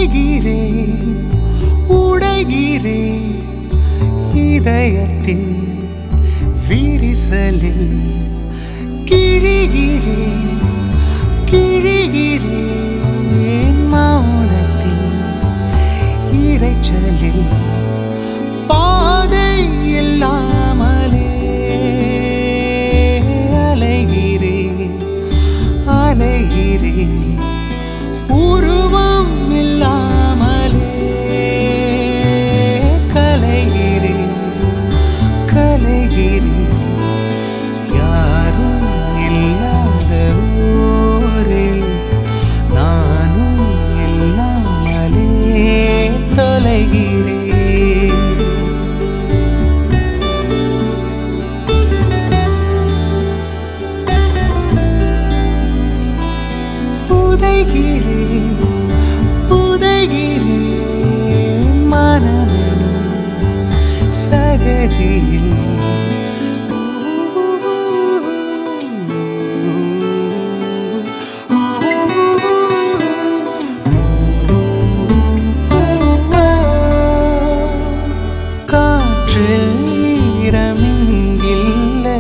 உடைகிறேன் உடைகிறேன் இதயத்தின் விரிசலில் கிழிகிறேன் கிழிகிறேன் மௌனத்தின் இரைச்சலில் பாதை இல்லாமலே அலைகிறேன் அலைகிறேன் உருவம் இல்லாமலே கலைகிறேன் கலைகிறேன் யாரும் இல்லாத ஊரில் நானும் இல்லாமலே தொலைகிறேன் புதைகிறேன் புதைகிறேன் மனமெனும் சகதியில் காற்றில் ஈரமிங்கில்லை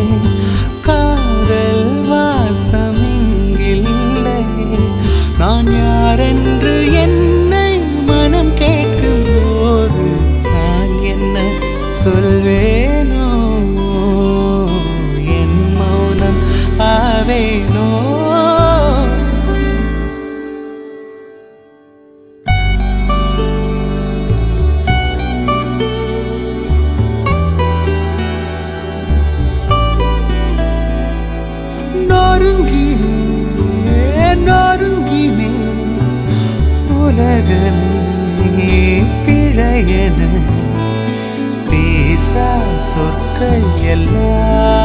காதல் வாசமிங்கில்லை நான் யாரென்று என்னை மனம் கேட்கும் போது நான் என்ன சொல்வேனோ என் மௌனம் ஆவேனோ நொறுங்கினேன் நொறுங்கினேன் உலகமே பிழையன பேசா சொற்கள் எல்லாம்